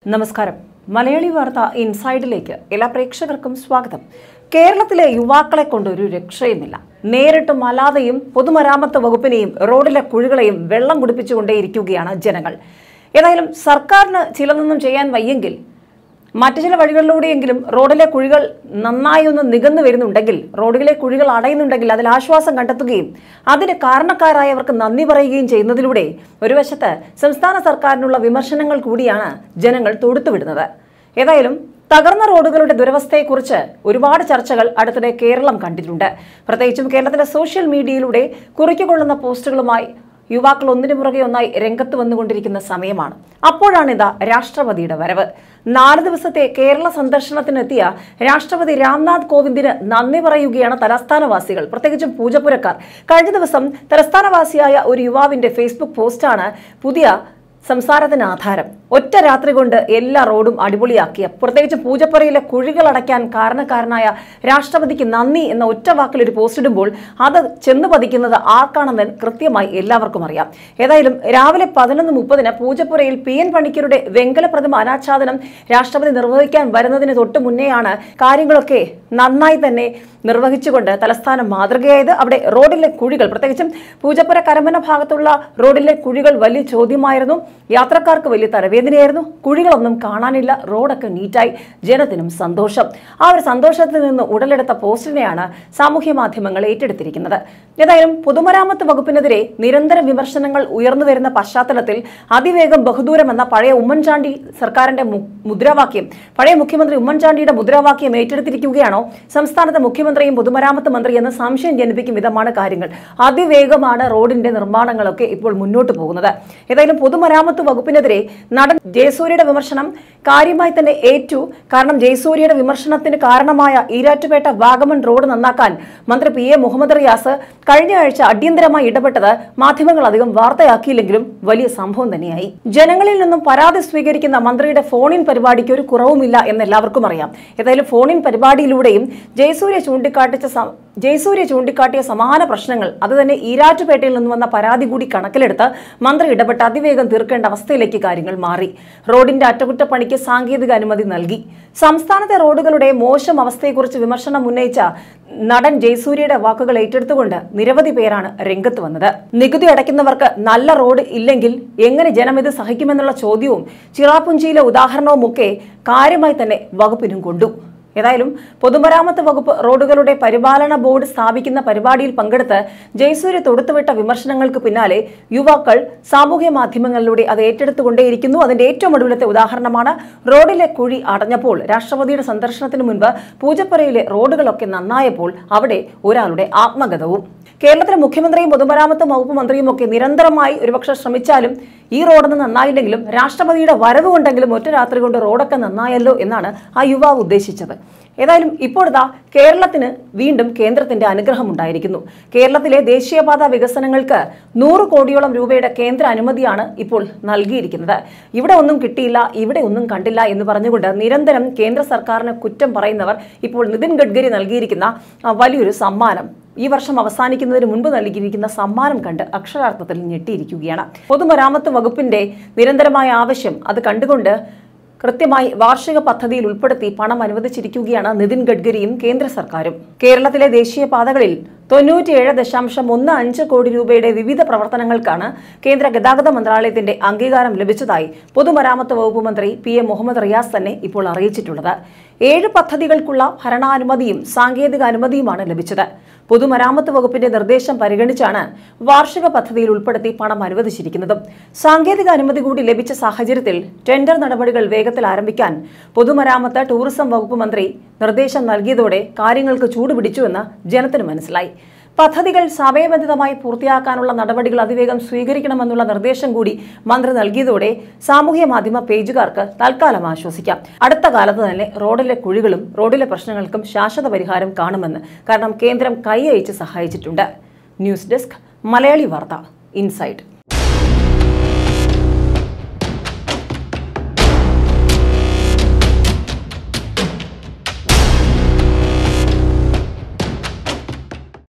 നമസ്കാരം മലയാളി വാർത്ത ഇൻസൈഡിലേക്ക് എല്ലാ പ്രേക്ഷകർക്കും സ്വാഗതം കേരളത്തിലെ യുവാക്കളെ കൊണ്ട് ഒരു രക്ഷയുമില്ല നേരിട്ടും അല്ലാതെയും പൊതുമരാമത്ത് വകുപ്പിനെയും റോഡിലെ കുഴികളെയും വെള്ളം കുടിപ്പിച്ചുകൊണ്ടേയിരിക്കുകയാണ് ജനങ്ങൾ ഏതായാലും സർക്കാരിന് ചിലതൊന്നും ചെയ്യാൻ വയ്യെങ്കിൽ മറ്റു ചില വഴികളിലൂടെയെങ്കിലും റോഡിലെ കുഴികൾ നന്നായി ഒന്ന് നികന്നു വരുന്നുണ്ടെങ്കിൽ റോഡുകളിലെ കുഴികൾ അടയുന്നുണ്ടെങ്കിൽ അതിൽ ആശ്വാസം കണ്ടെത്തുകയും അതിന് കാരണക്കാരായവർക്ക് നന്ദി പറയുകയും ചെയ്യുന്നതിലൂടെ ഒരു വശത്ത് സംസ്ഥാന സർക്കാരിനുള്ള വിമർശനങ്ങൾ കൂടിയാണ് ജനങ്ങൾ തൊടുത്തുവിടുന്നത് ഏതായാലും തകർന്ന റോഡുകളുടെ ദുരവസ്ഥയെക്കുറിച്ച് ഒരുപാട് ചർച്ചകൾ അടുത്തിടെ കേരളം കണ്ടിട്ടുണ്ട് പ്രത്യേകിച്ചും കേരളത്തിലെ സോഷ്യൽ മീഡിയയിലൂടെ കുറിക്കുകൊള്ളുന്ന പോസ്റ്റുകളുമായി യുവാക്കൾ ഒന്നിനു പുറകെ ഒന്നായി രംഗത്ത് വന്നുകൊണ്ടിരിക്കുന്ന സമയമാണ് അപ്പോഴാണിതാ രാഷ്ട്രപതിയുടെ വരവ് നാല് ദിവസത്തെ കേരള സന്ദർശനത്തിനെത്തിയ രാഷ്ട്രപതി രാംനാഥ് കോവിന്ദിന് നന്ദി പറയുകയാണ് തലസ്ഥാനവാസികൾ പ്രത്യേകിച്ചും പൂജപ്പുരക്കാർ കഴിഞ്ഞ ദിവസം തലസ്ഥാനവാസിയായ ഒരു യുവാവിന്റെ ഫേസ്ബുക്ക് പോസ്റ്റാണ് പുതിയ സംസാരത്തിന് ആധാരം ഒറ്റ രാത്രി കൊണ്ട് എല്ലാ റോഡും അടിപൊളിയാക്കിയ പ്രത്യേകിച്ച് പൂജപ്പുരയിലെ കുഴികൾ അടയ്ക്കാൻ കാരണക്കാരനായ രാഷ്ട്രപതിക്ക് നന്ദി എന്ന ഒറ്റ വാക്കിൽ ഒരു പോസ്റ്റ് ഇടുമ്പോൾ അത് ചെന്ന് പതിക്കുന്നത് ആർക്കാണെന്ന് കൃത്യമായി എല്ലാവർക്കും അറിയാം ഏതായാലും രാവിലെ പതിനൊന്ന് മുപ്പതിന് പൂജപ്പുരയിൽ പി എൻ പണിക്കരുടെ വെങ്കല പ്രതിമ അനാച്ഛാദനം രാഷ്ട്രപതി നിർവഹിക്കാൻ വരുന്നതിന് തൊട്ട് മുന്നെയാണ് കാര്യങ്ങളൊക്കെ നന്നായി തന്നെ നിർവഹിച്ചുകൊണ്ട് തലസ്ഥാനം മാതൃകയായത് അവിടെ റോഡിലെ കുഴികൾ പ്രത്യേകിച്ചും പൂജപ്പുര കരമന ഭാഗത്തുള്ള റോഡിലെ കുഴികൾ വലിയ ചോദ്യമായിരുന്നു യാത്രക്കാർക്ക് വലിയ തലവേദനയായിരുന്നു കുഴികളൊന്നും കാണാനില്ല റോഡൊക്കെ നീറ്റായി ജനത്തിനും സന്തോഷം ആ ഒരു സന്തോഷത്തിൽ നിന്ന് ഉടലെടുത്ത പോസ്റ്റിനെയാണ് സാമൂഹ്യ മാധ്യമങ്ങൾ ഏറ്റെടുത്തിരിക്കുന്നത് ഏതായാലും പൊതുമരാമത്ത് വകുപ്പിനെതിരെ നിരന്തര വിമർശനങ്ങൾ ഉയർന്നു വരുന്ന പശ്ചാത്തലത്തിൽ അതിവേഗം ബഹുദൂരം എന്ന പഴയ ഉമ്മൻചാണ്ടി സർക്കാരിന്റെ മു- മുദ്രാവാക്യം പഴയ മുഖ്യമന്ത്രി ഉമ്മൻചാണ്ടിയുടെ മുദ്രാവാക്യം ഏറ്റെടുത്തിരിക്കുകയാണോ സംസ്ഥാനത്തെ മുഖ്യമന്ത്രിയും പൊതുമരാമത്ത് മന്ത്രി എന്ന് സംശയം ജനിപ്പിക്കും വിധമാണ് കാര്യങ്ങൾ അതിവേഗമാണ് റോഡിന്റെ നിർമ്മാണങ്ങളൊക്കെ ഇപ്പോൾ മുന്നോട്ട് പോകുന്നത് ഏതായാലും പൊതുമരാമത്ത് വകുപ്പിനെതിരെ നടൻ ജയസൂര്യയുടെ വിമർശനം കാര്യമായി തന്നെ ഏറ്റു കാരണം ജയസൂര്യയുടെ വിമർശനത്തിന് കാരണമായ ഈരാറ്റുപേട്ട വാഗമൺ റോഡ് നന്നാക്കാൻ മന്ത്രി പി എ മുഹമ്മദ് റിയാസ് കഴിഞ്ഞ ആഴ്ച അടിയന്തരമായി ഇടപെട്ടത് മാധ്യമങ്ങൾ അധികം വാർത്തയാക്കിയില്ലെങ്കിലും വലിയ സംഭവം തന്നെയായി ജനങ്ങളിൽ നിന്നും പരാതി സ്വീകരിക്കുന്ന മന്ത്രിയുടെ ഫോണിൻ പരിപാടിക്ക് ഒരു കുറവുമില്ല എന്ന് എല്ലാവർക്കും അറിയാം ഏതായാലും ഫോണിൻ പരിപാടിയിലൂടെയും ജയസൂര്യ ചൂണ്ടിക്കാട്ടിച്ച സ- ജയസൂര്യ ചൂണ്ടിക്കാട്ടിയ സമാന പ്രശ്നങ്ങൾ അത് തന്നെ ഈരാറ്റുപേട്ടയിൽ നിന്ന് വന്ന പരാതി കൂടി കണക്കിലെടുത്ത് മന്ത്രി ഇടപെട്ട് അതിവേഗം തീർക്കേണ്ട അവസ്ഥയിലേക്ക് കാര്യങ്ങൾ മാറി റോഡിന്റെ അറ്റകുറ്റപ്പണിക്ക് സാങ്കേതിക അനുമതി നൽകി സംസ്ഥാനത്തെ റോഡുകളുടെ മോശം അവസ്ഥയെക്കുറിച്ച് വിമർശനം ഉന്നയിച്ച നടൻ ജയസൂര്യയുടെ വാക്കുകൾ ഏറ്റെടുത്തുകൊണ്ട് നിരവധി പേരാണ് രംഗത്ത് വന്നത് നികുതി അടയ്ക്കുന്നവർക്ക് നല്ല റോഡ് ഇല്ലെങ്കിൽ എങ്ങനെ ജനം ഇത് സഹിക്കുമെന്നുള്ള ചോദ്യവും ചിറാപ്പുഞ്ചിയിലെ ഉദാഹരണവുമൊക്കെ കാര്യമായി തന്നെ വകുപ്പിനും കൊണ്ടു ഏതായാലും പൊതുമരാമത്ത് വകുപ്പ് റോഡുകളുടെ പരിപാലന ബോർഡ് സ്ഥാപിക്കുന്ന പരിപാടിയിൽ പങ്കെടുത്ത് ജയസൂര്യ തൊടുത്തുവിട്ട വിമർശനങ്ങൾക്ക് പിന്നാലെ യുവാക്കൾ സാമൂഹ്യ മാധ്യമങ്ങളിലൂടെ അത് ഏറ്റെടുത്തുകൊണ്ടേയിരിക്കുന്നു അതിന്റെ ഏറ്റവും ഒടുവിലത്തെ ഉദാഹരണമാണ് റോഡിലെ കുഴി അടഞ്ഞപ്പോൾ രാഷ്ട്രപതിയുടെ സന്ദർശനത്തിന് മുൻപ് പൂജപ്പുരയിലെ റോഡുകളൊക്കെ നന്നായപ്പോൾ അവിടെ ഒരാളുടെ ആത്മഗതവും കേരളത്തിലെ മുഖ്യമന്ത്രിയും പൊതുമരാമത്ത് വകുപ്പ് മന്ത്രിയും ഒക്കെ നിരന്തരമായി ഒരുപക്ഷെ ശ്രമിച്ചാലും ഈ റോഡൊന്നും നന്നായില്ലെങ്കിലും രാഷ്ട്രപതിയുടെ വരവ് കൊണ്ടെങ്കിലും ഒറ്റ രാത്രി കൊണ്ട് റോഡൊക്കെ നന്നായല്ലോ എന്നാണ് ആ യുവാവ് ഉദ്ദേശിച്ചത് ഏതായാലും ഇപ്പോൾ ഇതാ കേരളത്തിന് വീണ്ടും കേന്ദ്രത്തിന്റെ അനുഗ്രഹം ഉണ്ടായിരിക്കുന്നു കേരളത്തിലെ ദേശീയപാത വികസനങ്ങൾക്ക് നൂറ് കോടിയോളം രൂപയുടെ കേന്ദ്ര അനുമതിയാണ് ഇപ്പോൾ നൽകിയിരിക്കുന്നത് ഇവിടെ ഒന്നും കിട്ടിയില്ല ഇവിടെ ഒന്നും കണ്ടില്ല എന്ന് പറഞ്ഞുകൊണ്ട് നിരന്തരം കേന്ദ്ര സർക്കാരിന് കുറ്റം പറയുന്നവർ ഇപ്പോൾ നിതിൻ ഗഡ്കരി നൽകിയിരിക്കുന്ന ആ, വലിയൊരു സമ്മാനം ഈ വർഷം അവസാനിക്കുന്നതിന് മുൻപ് നൽകിയിരിക്കുന്ന സമ്മാനം കണ്ട് അക്ഷരാർത്ഥത്തിൽ ഞെട്ടിയിരിക്കുകയാണ് പൊതുമരാമത്ത് വകുപ്പിന്റെ നിരന്തരമായ ആവശ്യം അത് കണ്ടുകൊണ്ട് കൃത്യമായി വാർഷിക പദ്ധതിയിൽ ഉൾപ്പെടുത്തി പണം അനുവദിച്ചിരിക്കുകയാണ് നിതിൻ ഗഡ്കരിയും കേന്ദ്ര സർക്കാരും കേരളത്തിലെ ദേശീയപാതകളിൽ തൊണ്ണൂറ്റിയേഴ് ദശാംശം ഒന്ന് അഞ്ച് കോടി രൂപയുടെ വിവിധ പ്രവർത്തനങ്ങൾക്കാണ് കേന്ദ്ര ഗതാഗത മന്ത്രാലയത്തിന്റെ അംഗീകാരം ലഭിച്ചതായി പൊതുമരാമത്ത് വകുപ്പ് മന്ത്രി പി എ മുഹമ്മദ് റിയാസ് തന്നെ ഇപ്പോൾ അറിയിച്ചിട്ടുള്ളത് ഏഴ് പദ്ധതികൾക്കുള്ള ഭരണാനുമതിയും സാങ്കേതിക അനുമതിയുമാണ് ലഭിച്ചത് പൊതുമരാമത്ത് വകുപ്പിന്റെ നിർദ്ദേശം പരിഗണിച്ചാണ് വാർഷിക പദ്ധതിയിൽ ഉൾപ്പെടുത്തി പണം അനുവദിച്ചിരിക്കുന്നതും സാങ്കേതിക അനുമതി കൂടി ലഭിച്ച സാഹചര്യത്തിൽ ടെൻഡർ നടപടികൾ വേഗത്തിൽ ആരംഭിക്കാൻ പൊതുമരാമത്ത് ടൂറിസം വകുപ്പ് മന്ത്രി നിർദ്ദേശം നൽകിയതോടെ കാര്യങ്ങൾക്ക് ചൂടുപിടിച്ചുവെന്ന് ജനത്തിന് മനസ്സിലായി പദ്ധതികൾ സമയബന്ധിതമായി പൂർത്തിയാക്കാനുള്ള നടപടികൾ അതിവേഗം സ്വീകരിക്കണമെന്നുള്ള നിർദ്ദേശം കൂടി മന്ത്രി നൽകിയതോടെ സാമൂഹ്യ മാധ്യമ പേജുകാർക്ക് തൽക്കാലം ആശ്വസിക്കാം അടുത്ത കാലത്ത് തന്നെ റോഡിലെ കുഴികളും റോഡിലെ പ്രശ്നങ്ങൾക്കും ശാശ്വത പരിഹാരം കാണുമെന്ന് കാരണം കേന്ദ്രം കൈയയച്ച് സഹായിച്ചിട്ടുണ്ട് ന്യൂസ് ഡെസ്ക് മലയാളി വാർത്ത ഇൻസൈറ്റ്